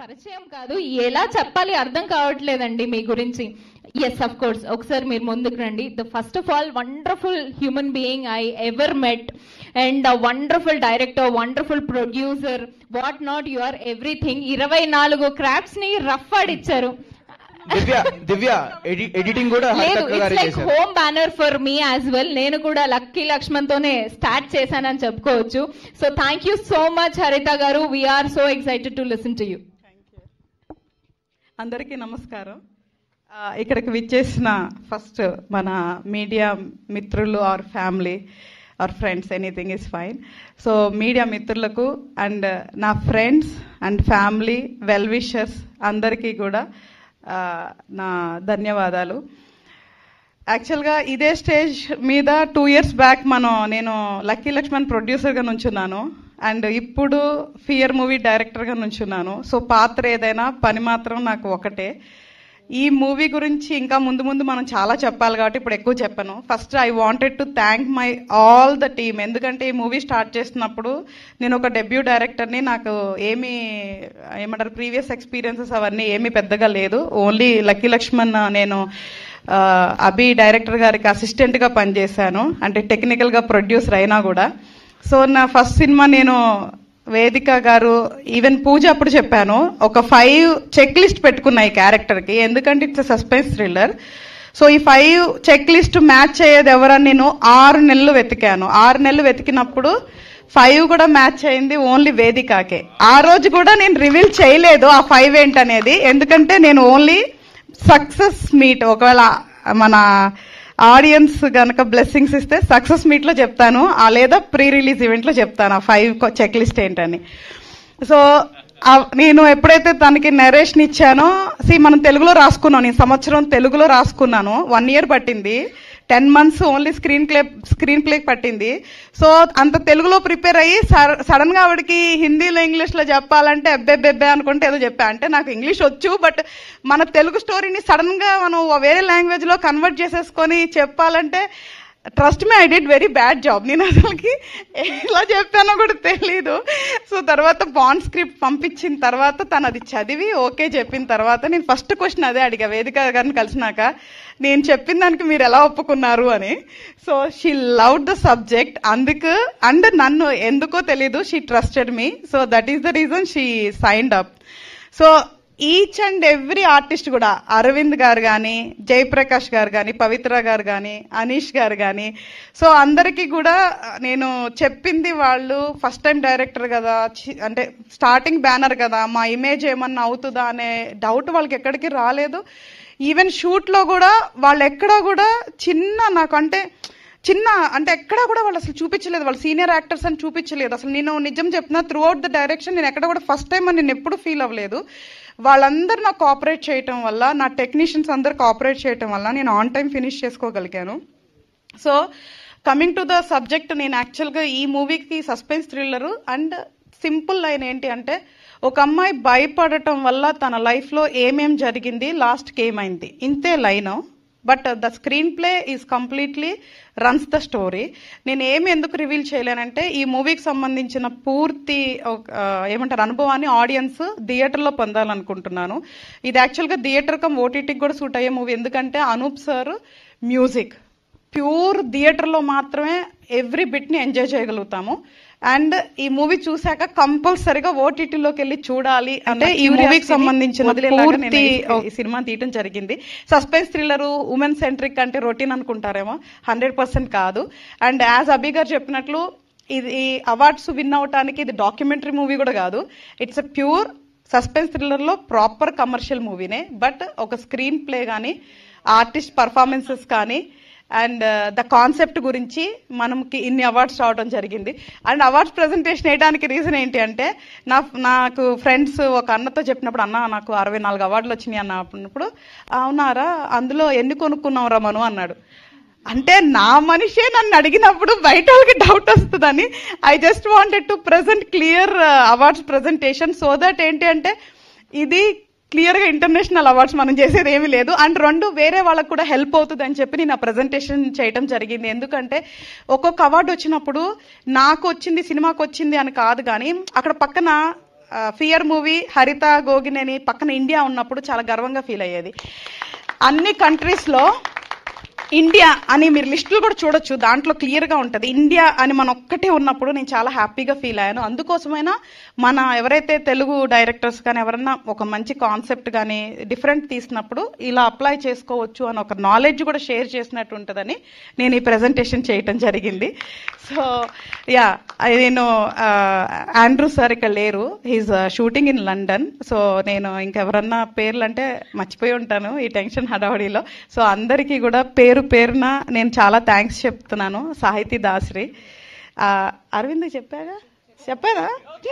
పరిచయం కాదు ఎలా చెప్పాలి అర్థం కావట్లేదండి మీ గురించి ఎస్ అఫ్ కోర్స్ ఒకసారి మీరు ముందుకు రండి the first of all wonderful human being I ever met and wonderful director wonderful producer what not you are everything ఇరవై నాలుగు క్రాఫ్ట్స్ ని రఫ్ ఆడిచ్చారు దివ్య దివ్య ఎడి- ఎడిటింగ్ కూడా లేదు హరితక్క ఇట్స్ గారే లైక్ చేశారు home banner for me as well నేను కూడా లక్కీ లక్ష్మణ్ తోనే స్టార్ట్ చేశానని చెప్పుకోవచ్చు so thank you so much Haritha గారు we are so excited to listen to you అందరికీ నమస్కారం ఆ, ఇక్కడికి విచ్చేసిన ఫస్ట్ మన మీడియా మిత్రులు or family or friends anything is fine so media మిత్రులకు అండ్ నా friends and family well wishers అందరికీ కూడా ఆ, నా ధన్యవాదాలు యాక్చువల్గా ఇదే స్టేజ్ మీద టూ ఇయర్స్ బ్యాక్ మనం నేను లక్కీ లక్ష్మణ్ ప్రొడ్యూసర్గా నుంచున్నాను అండ్ ఇప్పుడు ఫియర్ మూవీ డైరెక్టర్గా నుంచున్నాను సో పాత్ర ఏదైనా పని మాత్రం నాకు ఒకటే ఈ మూవీ గురించి ఇంకా ముందు ముందు మనం చాలా చెప్పాలి కాబట్టి ఇప్పుడు ఎక్కువ చెప్పను first I wanted to thank my all the team ఎందుకంటే ఈ మూవీ స్టార్ట్ చేసినప్పుడు నేను ఒక డెబ్యూ డైరెక్టర్ని నాకు ఏమీ ఏమంటారు ప్రీవియస్ ఎక్స్పీరియన్సెస్ అవన్నీ ఏమీ పెద్దగా లేదు ఓన్లీ లక్కీ లక్ష్మణ్ నేను ఆ, అభి డైరెక్టర్ గారికి అసిస్టెంట్ గా పనిచేశాను అంటే టెక్నికల్ గా ప్రొడ్యూసర్ అయినా కూడా సో నా ఫస్ట్ సినిమా నేను వేదిక గారు ఈవెన్ పూజ అప్పుడు చెప్పాను ఒక ఫైవ్ చెక్ లిస్ట్ పెట్టుకున్నా ఈ క్యారెక్టర్ కి ఎందుకంటే ఇట్స్ సస్పెన్స్ థ్రిల్లర్ సో ఈ ఫైవ్ చెక్ లిస్ట్ మ్యాచ్ అయ్యేది ఎవరని నేను ఆరు నెలలు వెతికాను ఆరు నెలలు వెతికినప్పుడు ఫైవ్ కూడా మ్యాచ్ అయింది ఓన్లీ వేదికకే ఆ రోజు కూడా నేను రివీల్ చేయలేదు ఆ ఫైవ్ ఏంటనేది ఎందుకంటే నేను ఓన్లీ సక్సెస్ మీట్ ఒకవేళ మన ఆడియన్స్ గనక బ్లెస్సింగ్స్ ఇస్తే సక్సెస్ మీట్ లో చెప్తాను ఆ లేదా ప్రీ రిలీజ్ ఈవెంట్ లో చెప్తాను ఆ ఫైవ్ చెక్ లిస్ట్ ఏంటని సో ఆ- నేను ఎప్పుడైతే తనకి నరేషన్ ఇచ్చానో సి మనం తెలుగులో రాసుకున్నాను ఈ సంవత్సరం తెలుగులో రాసుకున్నాను వన్ ఇయర్ పట్టింది ten months only screen play screen play పట్టింది సో అంత తెలుగులో ప్రిపేర్ అయ్యి సడన్ గా ఆవిడకి హిందీలో ఇంగ్లీష్ లో చెప్పాలంటే అబ్బెబ్బెబ్బే అనుకుంటే ఏదో చెప్పా అంటే నాకు ఇంగ్లీష్ వచ్చు బట్ మన తెలుగు స్టోరీని సడన్ గా మనం వేరే లాంగ్వేజ్ లో కన్వర్ట్ చేసేసుకొని చెప్పాలంటే trust me I did very bad job నేను అసలుకి ఎలా చెప్పానో కూడా తెలీదు సో తర్వాత బాండ్ స్క్రిప్ట్ పంపించిన తర్వాత తను అది చదివి ఓకే చెప్పిన తర్వాత నేను ఫస్ట్ క్వశ్చన్ అదే అడిగా వేదిక గారిని కలిసినాక నేను చెప్పిన దానికి మీరు ఎలా ఒప్పుకున్నారు అని so she love the subject అందుకు అండ్ నన్ను ఎందుకో తెలీదు she trusted me so that is the reason she signed up so each and every artist కూడా అరవింద్ గారు కానీ జయప్రకాష్ గారు కానీ పవిత్ర గారు కానీ అనీష్ గారు కానీ సో అందరికీ కూడా నేను చెప్పింది వాళ్ళు ఫస్ట్ టైం డైరెక్టర్ కదా చి- అంటే స్టార్టింగ్ బ్యానర్ కదా మా ఇమేజ్ ఏమన్నా అవుతుందా అనే డౌట్ వాళ్ళకి ఎక్కడికి రాలేదు ఈవెన్ షూట్ లో కూడా వాళ్ళు ఎక్కడా కూడా చిన్న నాకు అంటే చిన్న అంటే ఎక్కడా కూడా వాళ్ళు అసలు చూపించలేదు వాళ్ళు సీనియర్ యాక్టర్స్ అని చూపించలేదు అసలు నేను నిజం చెప్తున్నా త్రూ అవుట్ ద డైరెక్షన్ నేను ఎక్కడ కూడా ఫస్ట్ టైం అని నేను ఎప్పుడు ఫీల్ అవ్వలేదు వాళ్ళందరూ నాకు కోఆపరేట్ చేయటం వల్ల నా టెక్నీషియన్స్ అందరు కోఆపరేట్ చేయటం వల్ల నేను ఆన్ టైం ఫినిష్ చేసుకోగలిగాను so coming to the subject నేను యాక్చువల్గా ఈ మూవీకి suspense thriller and simple line ఏంటి అంటే ఒక అమ్మాయి భయపడటం వల్ల తన లైఫ్లో ఏమేం జరిగింది లాస్ట్కి ఏమైంది ఇంతే line but the screen play is completely runs the story నేను ఏమి ఎందుకు రివీల్ చేయలేనంటే ఈ మూవీకి సంబంధించిన పూర్తి ఒక, ఆ, ఏమంటారు అనుభవాన్ని ఆడియన్స్ థియేటర్లో పొందాలనుకుంటున్నాను ఇది యాక్చువల్గా థియేటర్ కమ్ ఓటీటీకి కూడా సూట్ అయ్యే మూవీ ఎందుకంటే అనూప్ సార్ మ్యూజిక్ ప్యూర్ థియేటర్లో మాత్రమే ఎవ్రీ బిట్ని ఎంజాయ్ చేయగలుగుతాము అండ్ ఈ మూవీ చూశాక కంపల్సరిగా ఓటీటీలోకి వెళ్ళి చూడాలి అంటే ఈ మూవీకి సంబంధించిన పూర్తి ఈ సినిమా తీయటం జరిగింది సస్పెన్స్ థ్రిల్లర్ ఉమెన్ సెంట్రిక్ అంటే రొటీన్ అనుకుంటారేమో హండ్రెడ్ పర్సెంట్ కాదు అండ్ యాజ్ అభి గారు చెప్పినట్లు ఇది అవార్డ్స్ విన్ అవటానికి ఇది డాక్యుమెంటరీ మూవీ కూడా కాదు ఇట్స్ ఎ ప్యూర్ సస్పెన్స్ థ్రిల్లర్లో ప్రాపర్ కమర్షియల్ మూవీనే బట్ ఒక స్క్రీన్ ప్లే కానీ ఆర్టిస్ట్ పర్ఫార్మెన్సెస్ కానీ అండ్ ద కాన్సెప్ట్ గురించి మనకి ఇన్ని అవార్డ్స్ రావడం జరిగింది అండ్ అవార్డ్స్ ప్రజెంటేషన్ వేయడానికి రీజన్ ఏంటి అంటే నా నాకు ఫ్రెండ్స్ ఒక అన్నతో చెప్పినప్పుడు అన్న నాకు అరవై నాలుగు అవార్డులు వచ్చినాయి అన్న అన్నప్పుడు అవునారా అందులో ఎన్ని కొనుక్కున్నావురా మను అన్నాడు అంటే నా మనిషే నన్ను అడిగినప్పుడు బయట వాళ్ళకి డౌట్ వస్తుందని I just wanted to present clear awards presentation so that ఏంటి అంటే ఇది క్లియర్ గా ఇంటర్నేషనల్ అవార్డ్స్ మనం చేసేది ఏమీ లేదు అండ్ రెండు వేరే వాళ్ళకు కూడా హెల్ప్ అవుతుంది అని చెప్పి నేను ఆ ప్రజెంటేషన్ చేయడం జరిగింది ఎందుకంటే ఒక్కొక్క అవార్డు వచ్చినప్పుడు నాకు వచ్చింది సినిమాకి వచ్చింది అని కాదు కానీ అక్కడ పక్కన ఫియర్ మూవీ హరిత గోగినేని పక్కన ఇండియా ఉన్నప్పుడు చాలా గర్వంగా ఫీల్ అయ్యేది అన్ని కంట్రీస్లో ఇండియా అని మీరు లిస్టులు కూడా చూడొచ్చు దాంట్లో క్లియర్గా ఉంటుంది ఇండియా అని మన ఒక్కటే ఉన్నప్పుడు నేను చాలా హ్యాపీగా ఫీల్ అయ్యాను అందుకోసమైనా మన ఎవరైతే తెలుగు డైరెక్టర్స్ కానీ ఎవరన్నా ఒక మంచి కాన్సెప్ట్ కానీ డిఫరెంట్ తీసినప్పుడు ఇలా అప్లై చేసుకోవచ్చు అని ఒక నాలెడ్జ్ కూడా షేర్ చేసినట్టు ఉంటుందని నేను ఈ ప్రెజెంటేషన్ చేయటం జరిగింది సో యా నేను ఆండ్రూ సార్ ఇక్కడ లేరు he's shooting in London so నేను ఇంకెవరన్నా పేర్లు అంటే మర్చిపోయి ఉంటాను ఈ టెన్షన్ హడావడిలో సో అందరికీ కూడా పేరు పేరున నేను చాలా థ్యాంక్స్ చెప్తున్నాను సాహితీ దాసరి ఆ, అరవింద్ చెప్పాగా చెప్పారా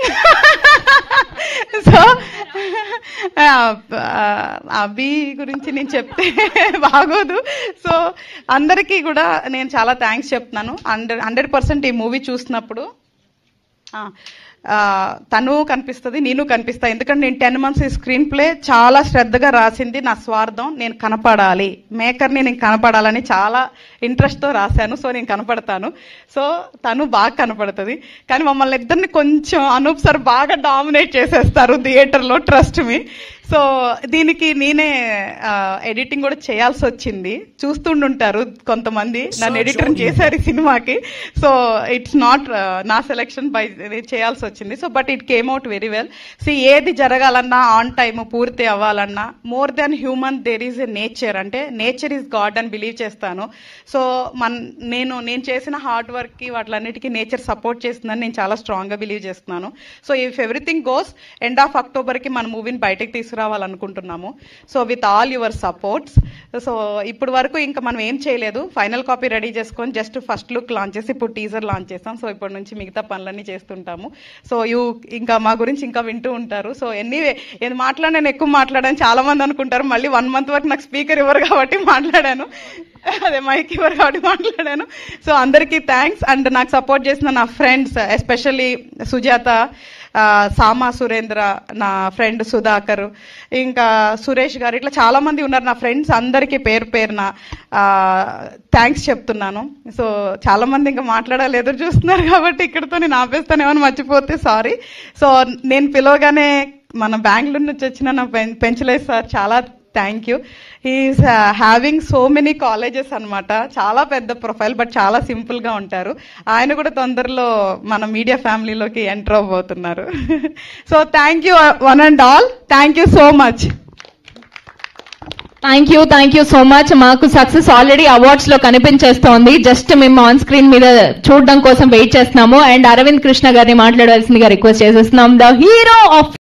సో అభి గురించి నేను చెప్తే బాగోదు సో అందరికీ కూడా నేను చాలా థ్యాంక్స్ చెప్తున్నాను హండ్రెడ్ హండ్రెడ్ పర్సెంట్ ఈ మూవీ చూసినప్పుడు ఆ, ఆ, తను కనిపిస్తుంది నేను కనిపిస్తా ఎందుకంటే నేను టెన్ మంత్స్ ఈ స్క్రీన్ ప్లే చాలా శ్రద్ధగా రాసింది నా స్వార్థం నేను కనపడాలి మేకర్ని నేను కనపడాలని చాలా ఇంట్రెస్ట్తో రాశాను సో నేను కనపడతాను సో తను బాగా కనపడుతుంది కానీ మమ్మల్ని ఇద్దరిని కొంచెం అనూప్ సార్ బాగా డామినేట్ చేసేస్తారు థియేటర్లో ట్రస్ట్ మీ సో దీనికి నేనే ఎడిటింగ్ కూడా చేయాల్సి వచ్చింది చూస్తుండుంటారు కొంతమంది నన్ను ఎడిటర్ చేశారు ఈ సినిమాకి సో ఇట్స్ నాట్ నా సెలెక్షన్ బై చేయాల్సి వచ్చింది so but it came out very well see ఏది జరగాలన్నా ఆన్ టైం పూర్తి అవ్వాలన్నా more than human there is a nature అంటే నేచర్ ఈజ్ గాడ్ అని బిలీవ్ చేస్తాను సో మన నేను నేను చేసిన హార్డ్ వర్క్కి వాటిలన్నిటికీ నేచర్ సపోర్ట్ చేస్తుందని నేను చాలా స్ట్రాంగ్గా బిలీవ్ చేస్తున్నాను so if everything goes end of అక్టోబర్కి మన మూవీని బయటకు తీసుకురావాలనుకుంటున్నాము so with all your supports so ఇప్పుడు వరకు ఇంకా మనం ఏం చేయలేదు ఫైనల్ కాపీ రెడీ చేసుకొని జస్ట్ ఫస్ట్ లుక్ లాంచ్ చేసి ఇప్పుడు టీజర్ లాంచ్ చేస్తాం సో ఇప్పటి నుంచి మిగతా పనులన్నీ చేస్తుంటాము సో యూ ఇంకా మా గురించి ఇంకా వింటూ ఉంటారు సో ఎనీవే ఏది మాట్లాడి నేను ఎక్కువ మాట్లాడాను చాలా మంది అనుకుంటారు మళ్ళీ వన్ మంత్ వరకు నాకు స్పీకర్ ఇవ్వరు కాబట్టి మాట్లాడాను అదే మైక్ ఇవ్వరు కాబట్టి మాట్లాడాను సో అందరికీ థ్యాంక్స్ అండ్ నాకు సపోర్ట్ చేసిన నా ఫ్రెండ్స్ ఎస్పెషల్లీ సుజాత ఆ, సామా సురేంద్ర నా ఫ్రెండ్ సుధాకర్ ఇంకా సురేష్ గారు ఇట్లా చాలా మంది ఉన్నారు నా ఫ్రెండ్స్ అందరికీ పేరు పేరున థ్యాంక్స్ చెప్తున్నాను సో చాలా మంది ఇంకా మాట్లాడాలి ఎదురు చూస్తున్నారు కాబట్టి ఇక్కడతో నేను ఆపేస్తాను ఏమైనా మర్చిపోతే సారీ సో నేను పిలవగానే మన బెంగళూరు నుంచి వచ్చిన నా పెం పెంచలేదు సార్ చాలా thank you he's having so many colleges అన్నమాట చాలా పెద్ద ప్రొఫైల్ బట్ చాలా సింపుల్గా ఉంటారు ఆయన కూడా తొందరలో మన మీడియా ఫ్యామిలీలోకి ఎంటర్ అవ్వబోతున్నారు so thank you one and all thank you so much thank you thank you so much మాకు సక్సెస్ ఆల్రెడీ అవార్డ్స్ లో కనిపించేస్తోంది జస్ట్ మేము ఆన్ స్క్రీన్ మీద చూడడం కోసం వెయిట్ చేస్తున్నాము అండ్ అరవింద్ కృష్ణ గారిని మాట్లాడవలసిందిగా రిక్వెస్ట్ చేసేస్తున్నాం ద హీరో ఆఫ్